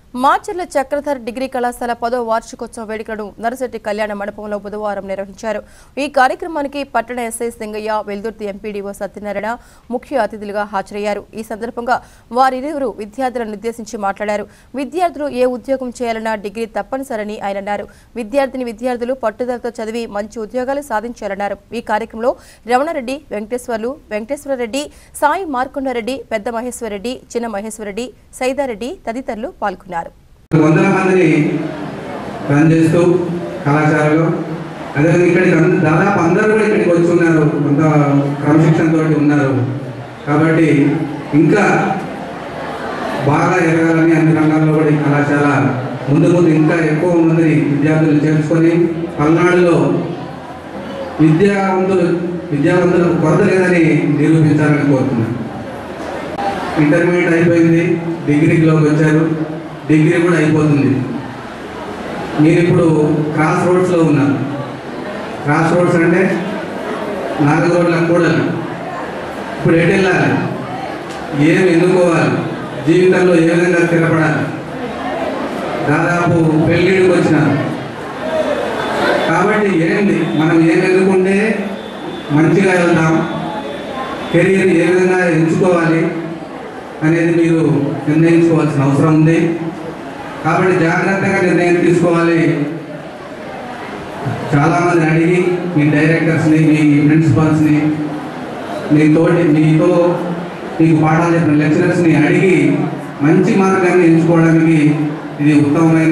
Macherla Chakradhar degree కళాశాల పదో వార్షికోత్సవ వేడుకలను నరసెట్టి కళ్యాణ మండపంలో బుధవారం నిర్వహించారు ఈ కార్యక్రమానికి పట్టణ ఎస్ఐ సింగయ్య వెల్దుర్తి ఎంపీడీఓ సత్యనారాయణ ముఖ్య అతిథులుగా హాజరయ్యారు ఈ సందర్భంగా వారిరువురు విద్యార్థులను ఉద్దేశించి మాట్లాడారు విద్యార్థులు ఏ ఉద్యోగం చేయాలన్నా డిగ్రీ తప్పనిసరని ఆయన అన్నారు విద్యార్థిని విద్యార్థులు పట్టుదలతో చదివి మంచి ఉద్యోగాలు సాధించాలన్నారు ఈ కార్యక్రమంలో రమణారెడ్డి వెంకటేశ్వర్లు వెంకటేశ్వరరెడ్డి సాయి మార్కొండారెడ్డి పెద్ద మహేశ్వరరెడ్డి చిన్న మహేశ్వరరెడ్డి సైదారెడ్డి తదితరులు పాల్గొన్నారు వందల మందిని రన్ చేస్తూ కళాశాలలో అదేవిధంగా ఇక్కడికి అంద- దాదాపు అందరూ కూడా ఇక్కడికి వచ్చి ఉన్నారు కొంత క్రమశిక్షణతో ఉన్నారు కాబట్టి ఇంకా బాగా ఎదగాలని అన్ని రంగాల్లో కూడా ఈ కళాశాల ముందు ముందు ఇంకా ఎక్కువ మందిని విద్యార్థులు చేర్చుకొని పల్నాడులో విద్యావంతులు విద్యావంతులకు కొరత లేదని నిరూపించాలని కోరుతున్నాను ఇంటర్మీడియట్ అయిపోయింది డిగ్రీలోకి వచ్చారు డిగ్రీ కూడా అయిపోతుంది మీరు ఇప్పుడు క్రాస్ రోడ్స్లో ఉన్నారు క్రాస్ రోడ్స్ అంటే నాలుగు రోడ్ల కూడలు ఇప్పుడు ఎటు వెళ్ళాలి ఏం ఎన్నుకోవాలి జీవితంలో ఏ విధంగా స్థిరపడాలి దాదాపు పెళ్ళిడికి వచ్చినారు కాబట్టి ఏంది మనం ఏం ఎన్నుకుంటే మంచిగా వెళ్తాం కెరీర్ ఏ విధంగా ఎంచుకోవాలి అనేది మీరు నిర్ణయించుకోవాల్సిన అవసరం ఉంది కాబట్టి జాగ్రత్తగా నిర్ణయం తీసుకోవాలి చాలామంది అడిగి మీ డైరెక్టర్స్ని మీ ప్రిన్సిపాల్స్ని మీ తోటి మీతో మీకు పాఠాలు చెప్పిన లెక్చరర్స్ని అడిగి మంచి మార్గాన్ని ఎంచుకోవడానికి ఇది ఉత్తమమైన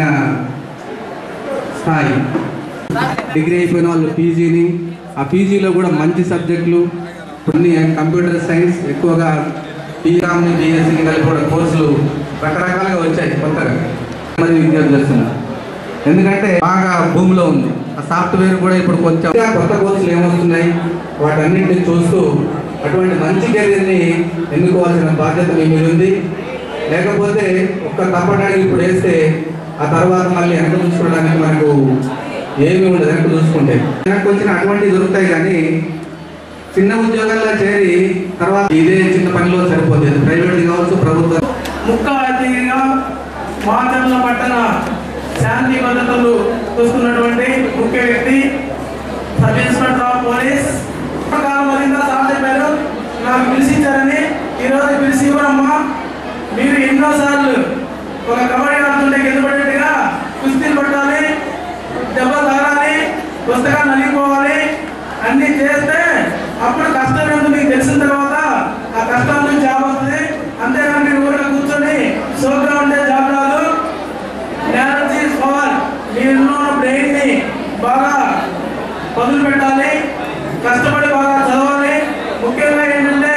స్థాయి డిగ్రీ అయిపోయిన వాళ్ళు పీజీని ఆ పీజీలో కూడా మంచి సబ్జెక్టులు కొన్ని కంప్యూటర్ సైన్స్ ఎక్కువగా టీకామ్ని బిఎస్సీ కలిపి కూడా కోర్సులు రకరకాలుగా వచ్చాయి కొత్తగా మరి విద్యార్థులు చేస్తున్నారు ఎందుకంటే బాగా భూమిలో ఉంది ఆ సాఫ్ట్వేర్ కూడా ఇప్పుడు కొంచెం ఇంకా కొత్త కోర్సులు ఏమొస్తున్నాయి వాటన్నింటిని చూస్తూ అటువంటి మంచి కెరీర్ని ఎన్నుకోవాల్సిన బాధ్యత మీ మీద ఉంది లేకపోతే ఒక్క తప్పడానికి ఇప్పుడు వేస్తే ఆ తర్వాత మళ్ళీ వెనక చూసుకోవడానికి మనకు ఏమీ ఉండదు వెనక చూసుకుంటే వెనక్కి వచ్చిన అటువంటివి దొరుకుతాయి కానీ చిన్న ఉద్యోగాల్లో చేరి తర్వాత ఇదే చిన్న పనిలో సరిపోతుంది ప్రైవేట్ కావచ్చు ప్రభుత్వం ముఖ్య అతిథిగా మాచర్ల పట్టణ శాంతి భద్రతలు చూస్తున్నటువంటి ముఖ్య వ్యక్తి సబ్ ఇన్స్పెక్టర్ ఆఫ్ పోలీస్ కాలం మరింత సార్ చెప్పారు నాకు పిలిచించారని ఈరోజు పిలిచి ఇవ్వరమ్మా మీరు ఎన్నోసార్లు ఒక కబడ్డీ ఆడుతుంటే కింద పడేట్టుగా కుస్తీలు పట్టాలి దెబ్బ తగలాలి పుస్తకాలు నలిగిపోవాలి అన్నీ చేస్తే అప్పుడు కష్టం ఏంటో మీకు తెలిసిన తర్వాత ఆ కష్టం నుంచి జాబ్ వస్తుంది అంతేగాని మీరు ఊరిలో కూర్చొని సోగ్గా ఉంటే జాబ్ రాదు ఎనర్జీ పవర్ మీరున్న బ్రెయిన్ ని బాగా వదిలి పెట్టాలి కష్టపడి బాగా చదవాలి ముఖ్యంగా ఏంటంటే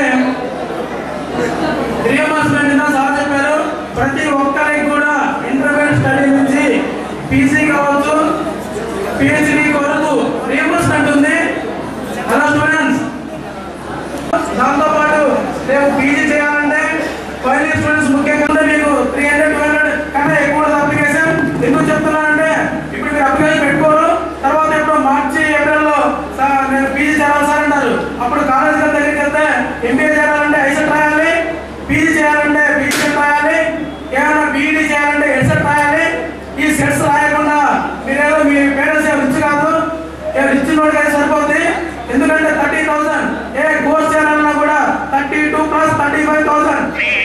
రియంబర్స్మెంట్ ఇందా సార్ చెప్పారు ప్రతి ఒక్కరికి కూడా ఇంటర్మీడియట్ స్టడీ నుంచి పీసీ కావచ్చు పిహెచ్డి కొరకు రియంబర్స్మెంట్ ఉంది హలో స్టూడెంట్స్ దాంతో పాటు రేపు పీజీ చేయాలంటే ఫైనల్ స్టూడెంట్స్ ముఖ్యంగా ఉంటే మీకు త్రీ హండ్రెడ్ టూ హండ్రెడ్ కన్నా ఎక్కువ ఉంటుంది అప్లికేషన్ ఎందుకు చెప్తున్నానంటే ఇప్పుడు మీరు అప్లికేషన్ పెట్టుకోరు తర్వాత ఎప్పుడో మార్చి ఏప్రిల్లో సార్ నేను పీజీ చేయాలి సార్ అంటారు అప్పుడు కాలేజ్ దగ్గరికి వెళ్తే ఎంబీఏ చేయాలంటే ఐసెట్ రాయాలి పీజీ చేయాలంటే బీసెట్ రాయాలి ఏమైనా బీఈడీ చేయాలంటే ఎస్ఎట్ రాయాలి ఈ సెట్స్ రాయకుండా మీరేదో మీ పేరెంట్స్ ఏం రిచ్ కాదు ఏ రిచ్ నోట్ అయితే సరిపోతుంది ఎందుకంటే థర్టీ థౌసండ్ ఏ కోర్స్ చేయాలన్నా కూడా thirty two plus thirty five thousand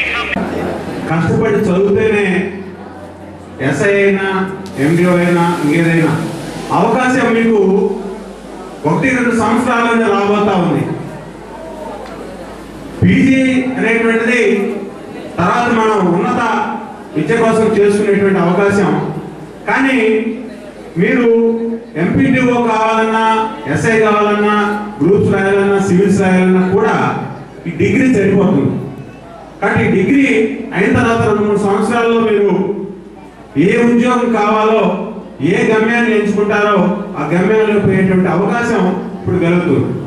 కష్టపడి చదివితేనే ఎస్ఐ అయినా ఎండిఓ అయినా ఇంకేదైనా అవకాశం మీకు ఒకటి రెండు సంవత్సరాలనే రాబోతా ఉంది పీజీ అనేటువంటిది తర్వాత మనం ఉన్నత విద్య కోసం చేసుకునేటువంటి అవకాశం కానీ మీరు ఎంపీటీఓ కావాలన్నా ఎస్ఐ కావాలన్నా గ్రూప్స్ రాయాలన్నా సివిల్స్ రాయాలన్నా కూడా ఈ డిగ్రీ సరిపోతుంది కాబట్టి ఈ డిగ్రీ అయిన తర్వాత రెండు మూడు సంవత్సరాల్లో మీరు ఏ ఉద్యోగం కావాలో ఏ గమ్యాన్ని ఎంచుకుంటారో ఆ గమ్యాన్ని పోయేటువంటి అవకాశం ఇప్పుడు కలుగుతుంది